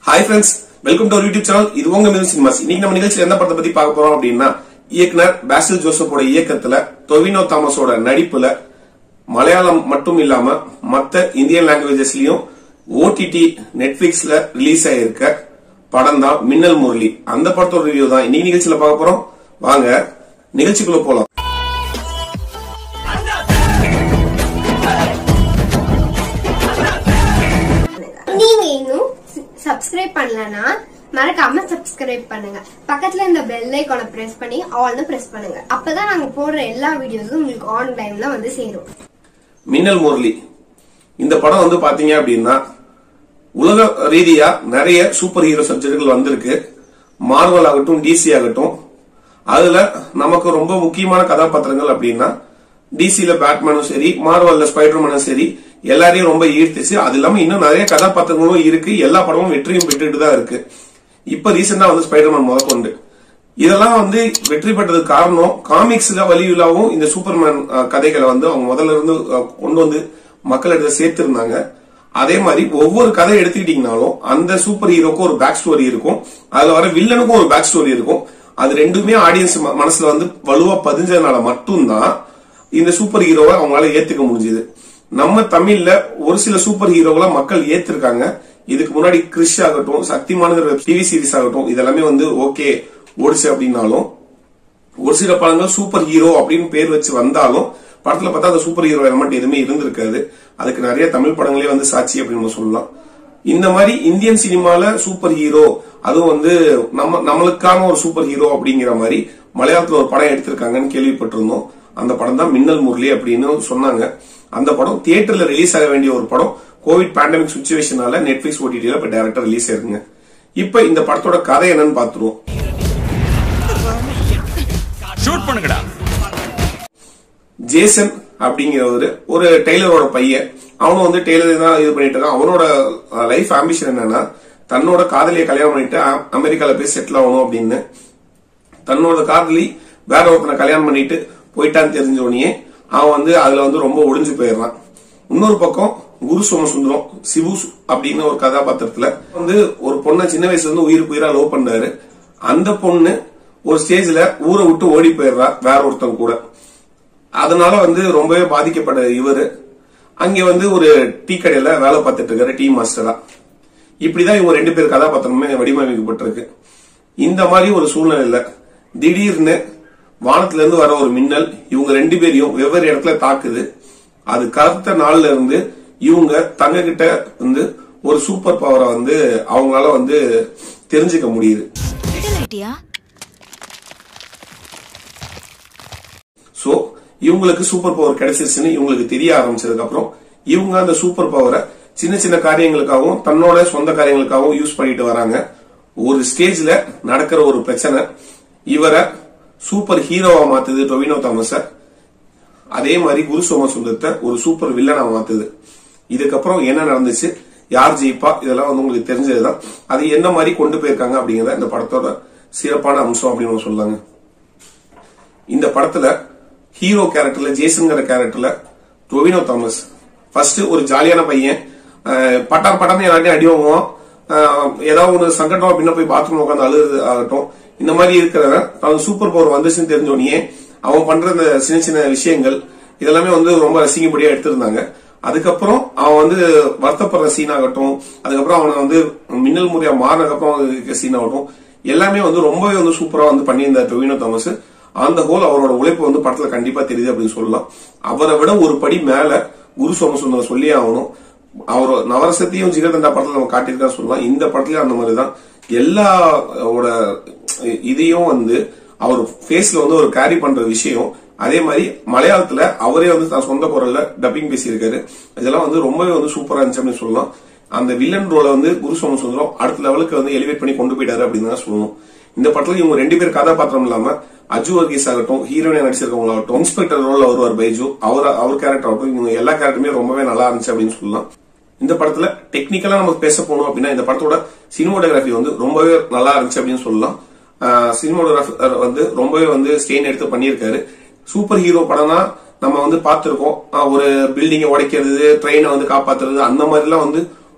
hi friends welcome to YouTube channel இது உங்க music cinemas இன்னைக்கு நம்ம நிகழ்ச்சியில் எந்த படத்தை பத்தி பார்க்க போறோம் அப்படின்னா இயக்குனர் பாசில் ஜோசப்போட இயக்கத்துல டொவினோ தாமஸோட நடிப்புல மலையாளம் மட்டும் இல்லாம மத்த இந்தியன் லாங்குவேஜஸ்லயும் ஓடிடி நெட்ஃபிளிக்ஸ்ல ரிலீஸ் ஆயிருக்க படம் தான் மின்னல் முரளி அந்த படத்தோட ரிவ்யூ தான் இன்னைக்கு நிகழ்ச்சியில பார்க்க போறோம் வாங்க நிகழ்ச்சிக்குள்ள போலாம் நீங்க இன்னும் சப்ஸ்கிரைப் பண்ணலனா மறக்காம சப்ஸ்கிரைப் பண்ணுங்க பக்கத்துல இந்த பெல் ஐகானை பிரஸ் பண்ணி ஆல்னு பிரஸ் பண்ணுங்க அப்பதான் நாங்க போடுற எல்லா வீடியோஸும் உங்களுக்கு ஆன் டைம்ல வந்து சேரும் மின்னல் முரளி இந்த படம் வந்து பாத்தீங்க அப்படின்னா உலக ரீதியா நிறைய சூப்பர் ஹீரோ சப்ஜெக்டுகள் வந்திருக்கு மார்வல் ஆகட்டும் டிசி ஆகட்டும் அதுல நமக்கு ரொம்ப முக்கியமான கதாபாத்திரங்கள் அப்படின்னா டிசில பேட்மேனும் சரி மார்வல்ல ஸ்பைடர்மேனும் சரி எல்லாரையும் ரொம்ப ஈர்த்துச்சு அது இல்லாம இன்னும் நிறைய கதாபாத்திரங்களும் இருக்கு எல்லா படமும் வெற்றியும் பெற்றுட்டு தான் இருக்கு இப்ப ரீசெண்டா வந்து ஸ்பைடர்மேன் முதற்கொண்டு இதெல்லாம் வந்து வெற்றி பெற்றதுக்கு காரணம் காமிக்ஸ்ல வழியிலாவும் இந்த சூப்பர்மேன் அஹ், கதைகளை வந்து அவங்க முதல்ல இருந்து அஹ், கொண்டு வந்து மக்களிடத்துல சேர்த்திருந்தாங்க அதே மாதிரி ஒவ்வொரு கதை எடுத்துக்கிட்டீங்கனாலும் அந்த சூப்பர் ஹீரோக்கும் ஒரு பேக் ஸ்டோரி இருக்கும் அதுல வர வில்லனுக்கும் ஒரு பேக் ஸ்டோரி இருக்கும் அது ரெண்டுமே ஆடியன்ஸ் மனசுல வந்து வலுவா பதிஞ்சதுனால மட்டும்தான் இந்த சூப்பர் ஹீரோவை அவங்களால ஏத்துக்க முடிஞ்சது நம்ம தமிழ்ல ஒரு சில சூப்பர் ஹீரோகளை மக்கள் ஏத்திருக்காங்க இதுக்கு முன்னாடி கிறிஷ் ஆகட்டும் சக்திமானுங்கிற டிவி சீரிஸ் ஆகட்டும் இதெல்லாமே வந்து ஓகே ஓடிச்சு அப்படின்னாலும் ஒரு சில படங்கள் சூப்பர் ஹீரோ அப்படின்னு பேர் வச்சு வந்தாலும் படத்துல பார்த்தா அந்த சூப்பர் ஹீரோ எலமெண்ட் எதுவுமே இருந்திருக்காது அதுக்கு நிறைய தமிழ் படங்களே வந்து சாட்சி அப்படின்னு நம்ம சொல்லலாம் இந்த மாதிரி இந்தியன் சினிமால சூப்பர் ஹீரோ அதுவும் வந்து நம்ம நம்மளுக்கான ஒரு சூப்பர் ஹீரோ அப்படிங்கிற மாதிரி மலையாளத்துல ஒரு படம் எடுத்திருக்காங்கன்னு கேள்விப்பட்டிருந்தோம் அந்த படம் தான் மின்னல் முரளி அப்படின்னு சொன்னாங்க அந்த படம் தியேட்டர்ல ரிலீஸ் ஆக வேண்டிய ஒரு படம் கோவிட் பேண்டமிக் சுச்சுவேஷனால நெட்ஃபிளிக்ஸ் ஓடிடில இப்ப டேரக்டா ரிலீஸ் ஆயிருக்குங்க இப்ப இந்த படத்தோட கதை என்னன்னு பாத்துருவோம் ஷூட் பண்ணுங்கடா ஜேசன் அப்படிங்கிறவரு ஒரு டெய்லரோட பையன் அவனும் வந்து டெய்லர் தான் இது பண்ணிட்டு இருக்கான் அவனோட லைஃப் ஆம்பிஷன் என்னன்னா தன்னோட காதலியை கல்யாணம் பண்ணிட்டு அ- அமெரிக்கால போய் செட்டில் ஆகணும் அப்படின்னு தன்னோட காதலி வேற ஒருத்தனை கல்யாணம் பண்ணிட்டு போயிட்டான்னு தெரிஞ்ச உடனே அவன் வந்து அதுல வந்து ரொம்ப ஒளிஞ்சு போயிடுறான் இன்னொரு பக்கம் குரு சோமசுந்தரம் சிபு சு- அப்படின்னு ஒரு கதாபாத்திரத்துல வந்து ஒரு பொண்ணை சின்ன வயசுல இருந்து உயிருக்கு உயிரா லவ் பண்ணாரு அந்த பொண்ணு ஒரு ஸ்டேஜ்ல ஊரை விட்டு ஓடி போயிடுறா வேற ஒருத்தன் கூட அதனால வந்து ரொம்பவே பாதிக்கப்பட்ட இவரு அங்க வந்து ஒரு டீ கடையில வேலை பார்த்துட்டு இருக்காரு டீ மாஸ்டரா இப்படிதான் இவங்க ரெண்டு பேர் கதாபாத்திரமே வடிவமைக்கப்பட்டிருக்கு இந்த மாதிரி ஒரு சூழ்நிலையில திடீர்னு வானத்துல இருந்து வர ஒரு மின்னல் இவங்க ரெண்டு பேரையும் வெவ்வேறு இடத்துல தாக்குது அது கருத்த நாள்ல இருந்து இவங்க தங்க கிட்ட வந்து ஒரு சூப்பர் பவரை வந்து அவங்களால வந்து தெரிஞ்சுக்க முடியுது ஐட்டியா சோ இவங்களுக்கு சூப்பர் பவர் கிடைச்சிருச்சுன்னு இவங்களுக்கு தெரிய ஆரம்பிச்சதுக்கு அப்புறம் இவங்க அந்த சூப்பர் பவரை சின்ன சின்ன காரியங்களுக்காகவும் தன்னோட சொந்த காரியங்களுக்காகவும் யூஸ் பண்ணிட்டு வராங்க ஒரு ஸ்டேஜ்ல நடக்கிற ஒரு பிரச்சனை இவரை சூப்பர் ஹீரோவா மாத்துது டொவினோ தாமஸ அதே மாதிரி குரு சோமசுந்தரத்தை ஒரு சூப்பர் வில்லனா மாத்துது இதுக்கப்புறம் என்ன நடந்துச்சு யார் ஜெயிப்பா இதெல்லாம் வந்து உங்களுக்கு தெரிஞ்சதுதான் அது என்ன மாதிரி கொண்டு போயிருக்காங்க அப்படிங்கறத இந்த படத்தோட சிறப்பான அம்சம் அப்படின்னு நம்ம சொல்லலாங்க இந்த படத்துல ஹீரோ கேரக்டர்ல ஜேசன்ங்கிற கேரக்டர்ல டொவினோ தாமஸ் ஃபர்ஸ்ட் ஒரு ஜாலியான பையன் அஹ் பட்டார் பட்டார்னு எல்லாத்தையும் அடி வாங்குவான் அஹ் ஏதாவது ஒரு சங்கடம் அப்படின்னா போய் பாத்ரூம் உட்காந்து அழுது ஆகட்டும் இந்த மாதிரி இருக்கிறவன் அவன் சூப்பர் பவர் வந்துச்சுன்னு தெரிஞ்சோடனே அவன் பண்ற இந்த சின்ன சின்ன விஷயங்கள் இதெல்லாமே வந்து ரொம்ப ரசிக்கும்படியா எடுத்திருந்தாங்க அதுக்கப்புறம் அவன் வந்து வருத்தப்படுற சீன் ஆகட்டும் அதுக்கப்புறம் அவனை வந்து மின்னல் முறையா மாறினதுக்கப்புறம் சீன் ஆகட்டும் எல்லாமே வந்து ரொம்பவே வந்து சூப்பரா வந்து பண்ணியிருந்தார் டொவினோ தாமஸ் அந்த ஹோல் அவரோட உழைப்பு வந்து படத்துல கண்டிப்பா தெரியுது அப்படின்னு சொல்லலாம் அவரை விட ஒரு படி மேல குரு சோமசுந்தரம் சொல்லியே ஆகணும் அவர் நவரசத்தையும் ஜிகர்தண்டா படத்துல நம்ம காட்டியிருக்கா சொல்லலாம் இந்த படத்துலயும் அந்த மாதிரிதான் எல்லா அவரோட இதையும் வந்து அவர் ஃபேஸ்ல வந்து ஒரு கேரி பண்ற விஷயம் அதே மாதிரி மலையாளத்துல அவரே வந்து தான் சொந்த குரல்ல டப்பிங் பேசியிருக்காரு இதெல்லாம் வந்து ரொம்பவே வந்து சூப்பரா இருந்துச்சு அப்படின்னு சொல்லலாம் அந்த வில்லன் ரோலை வந்து குரு சோமசுந்தரம் அடுத்த லெவலுக்கு வந்து எலிவேட் பண்ணி கொண்டு போயிட்டாரு அப்படின்னு தான் சொல்லணும் இந்த படத்துல இவங்க ரெண்டு பேர் கதாபாத்திரம் இல்லாம அஜு வர்கீஸ் ஆகட்டும் ஹீரோயினா நடிச்சிருக்கவங்களாகட்டும் இன்ஸ்பெக்டர் ரோல்ல வருவார் பைஜு அவர் அவர் கேரக்டர் ஆகட்டும் இவங்க எல்லா கேரக்டருமே ரொம்பவே நல்லா இருந்துச்சு அப்படின்னு சொல்லலாம் இந்த படத்துல டெக்னிக்கலா நமக்கு பேச போனோம் அப்படின்னா இந்த படத்தோட சினிமோட்டோகிராஃபி வந்து ரொம்பவே நல்லா இருந்துச்சு அப்படின்னு சொல்லலாம் சினிமோட்டோகிராஃபர் வந்து ரொம்பவே வந்து ஸ்டெயின் எடுத்து பண்ணியிருக்காரு சூப்பர் ஹீரோ படம்னா நம்ம வந்து பார்த்திருக்கோம் ஆஹ் ஒரு பில்டிங்கை உடைக்கிறது ட்ரெயினை வந்து காப்பாத்துறது அந்த மாதிரிலாம் வந்து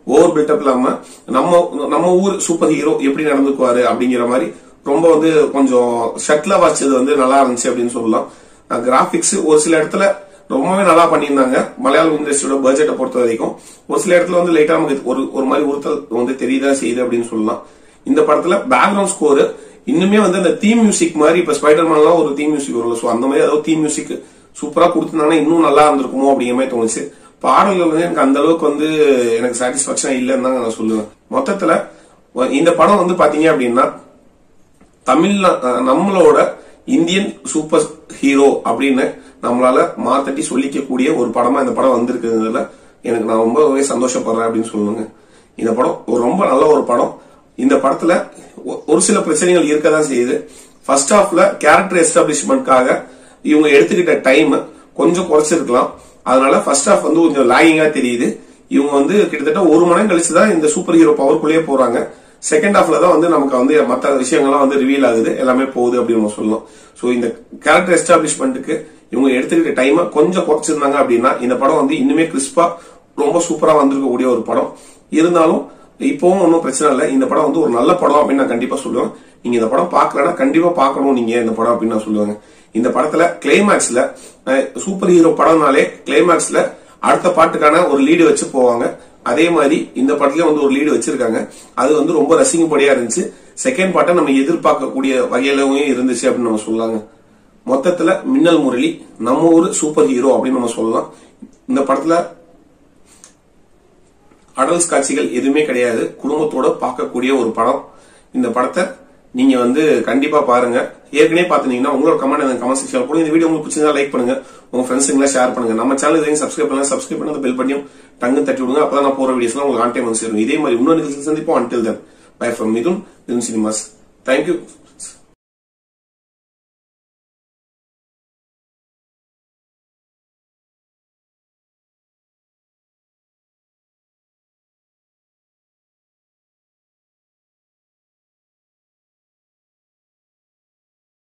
ஓவர் பில்டப் இல்லாம நம்ம நம்ம ஊர் சூப்பர் ஹீரோ எப்படி நடந்துக்குவாரு அப்படிங்கிற மாதிரி ரொம்ப வந்து கொஞ்சம் ஷட்ல வச்சது வந்து நல்லா இருந்துச்சு அப்படின்னு சொல்லலாம் கிராபிக்ஸ் ஒரு சில இடத்துல ரொம்பவே நல்லா பண்ணியிருந்தாங்க மலையாளம் இண்டஸ்ட்ரியோட பட்ஜெட்டை பொறுத்த வரைக்கும் ஒரு சில இடத்துல வந்து லைட்டா நமக்கு ஒரு ஒரு மாதிரி உறுத்தல் வந்து தெரியுதா செய்யுது அப்படின்னு சொல்லலாம் இந்த படத்துல பேக்ரவுண்ட் ஸ்கோர் இன்னுமே வந்து அந்த தீம் மியூசிக் மாதிரி இப்ப ஸ்பைடர்மேன்லாம் ஒரு தீம் மியூசிக் வரும்ல சோ அந்த மாதிரி ஏதாவது தீம் மியூசிக் சூப்பரா கொடுத்திருந்தாங்கன்னா இன்னும் நல்லா இருந்திருக்குமோ அப்படிங்கிற மாதிரி தோணுச்சு பாடல்கள் வந்து எனக்கு அந்த அளவுக்கு வந்து எனக்கு சாட்டிஸ்பாக்சன் இல்லைன்னு தான் நான் சொல்லுவேன் மொத்தத்துல இந்த படம் வந்து பாத்தீங்க அப்படின்னா தமிழ்ல அஹ், நம்மளோட இந்தியன் சூப்பர் ஹீரோ அப்படின்னு நம்மளால மாத்தட்டி சொல்லிக்கக்கூடிய ஒரு படமா இந்த படம் வந்திருக்கிறதுல எனக்கு நான் ரொம்பவே சந்தோஷப்படுறேன் அப்படின்னு சொல்லுங்க இந்த படம் ஒரு ரொம்ப நல்ல ஒரு படம் இந்த படத்துல ஒ- ஒரு சில பிரச்சனைகள் இருக்க தான் செய்யுது ஃபர்ஸ்ட் ஹாஃப்ல கேரக்டர் எஸ்டாப்ளிஷ்மெண்ட்காக இவங்க எடுத்துக்கிட்ட டைம் கொஞ்சம் குறைச்சிருக்கலாம் அதனால ஃபர்ஸ்ட் ஹாஃப் வந்து கொஞ்சம் லாகிங்கா தெரியுது இவங்க வந்து கிட்டத்தட்ட ஒரு மணி நேரம் கழிச்சு தான் இந்த சூப்பர் ஹீரோ பவர்க்குள்ளேயே போறாங்க செகண்ட் ஹாஃப்ல தான் வந்து நமக்கு வந்து மற்ற விஷயங்கள்லாம் வந்து ரிவீல் ஆகுது எல்லாமே போகுது அப்படின்னு நம்ம சொல்லலாம் சோ இந்த கேரக்டர் எஸ்டாப்ளிஷ்மெண்ட்டுக்கு இவங்க எடுத்துக்கிட்ட டைமை கொஞ்சம் குறைச்சிருந்தாங்க அப்படின்னா இந்த படம் வந்து இன்னுமே கிறிஸ்பா ரொம்ப சூப்பரா வந்திருக்கக்கூடிய ஒரு படம் இருந்தாலும் இப்பவும் ஒன்றும் பிரச்சனை இல்லை இந்த படம் வந்து ஒரு நல்ல படம் அப்படின்னு நான் கண்டிப்பா சொல்லுவேன் நீங்க இந்த படம் பார்க்கலன்னா கண்டிப்பா பார்க்கணும் நீங்க இந்த படம் அப்படின்னு நான் சொல்லுவேங்க இந்த படத்துல கிளைமேக்ஸ்ல சூப்பர் ஹீரோ படம்னாலே கிளைமேக்ஸ்ல அடுத்த பாட்டுக்கான ஒரு லீடு வச்சு போவாங்க அதே மாதிரி இந்த படத்துலயும் வந்து ஒரு லீடு வச்சிருக்காங்க அது வந்து ரொம்ப ரசிக்கும்படியா இருந்துச்சு செகண்ட் பார்ட்டை நம்ம எதிர்பார்க்கக்கூடிய வகையிலவும் இருந்துச்சு அப்படின்னு நம்ம சொல்லலாங்க மொத்தத்துல மின்னல் முரளி நம்ம ஊர் சூப்பர் ஹீரோ அப்படின்னு நம்ம சொல்லலாம் இந்த படத்துல அடல்ஸ் காட்சிகள் எதுவுமே கிடையாது குடும்பத்தோட பார்க்கக்கூடிய ஒரு படம் இந்த படத்தை நீங்க வந்து கண்டிப்பா பாருங்க ஏற்கனவே பாத்துனீங்கன்னா உங்களோட கமெண்ட் எனக்கு கமெண்ட் செக்ஷன் போடுங்க இந்த வீடியோ உங்களுக்கு பிடிச்சிருந்தா லைக் பண்ணுங்க உங்க ஃப்ரெண்ட்ஸுங்களா ஷேர் பண்ணுங்க நம்ம சேனல் இதையும் சப்ஸ்கிரைப் பண்ணுங்க சப்ஸ்கிரைப் பண்ணி அந்த பெல் பண்ணியும் டங்கு தட்டி விடுங்க அப்பதான் நான் போற வீடியோஸ்லாம் உங்களுக்கு ஆன் டைம் வந்து சேரும் இதே மாதிரி இன்னொரு நிகழ்ச்சி சந்திப்போம் until then bye from Mithun Mithun cinemas thank you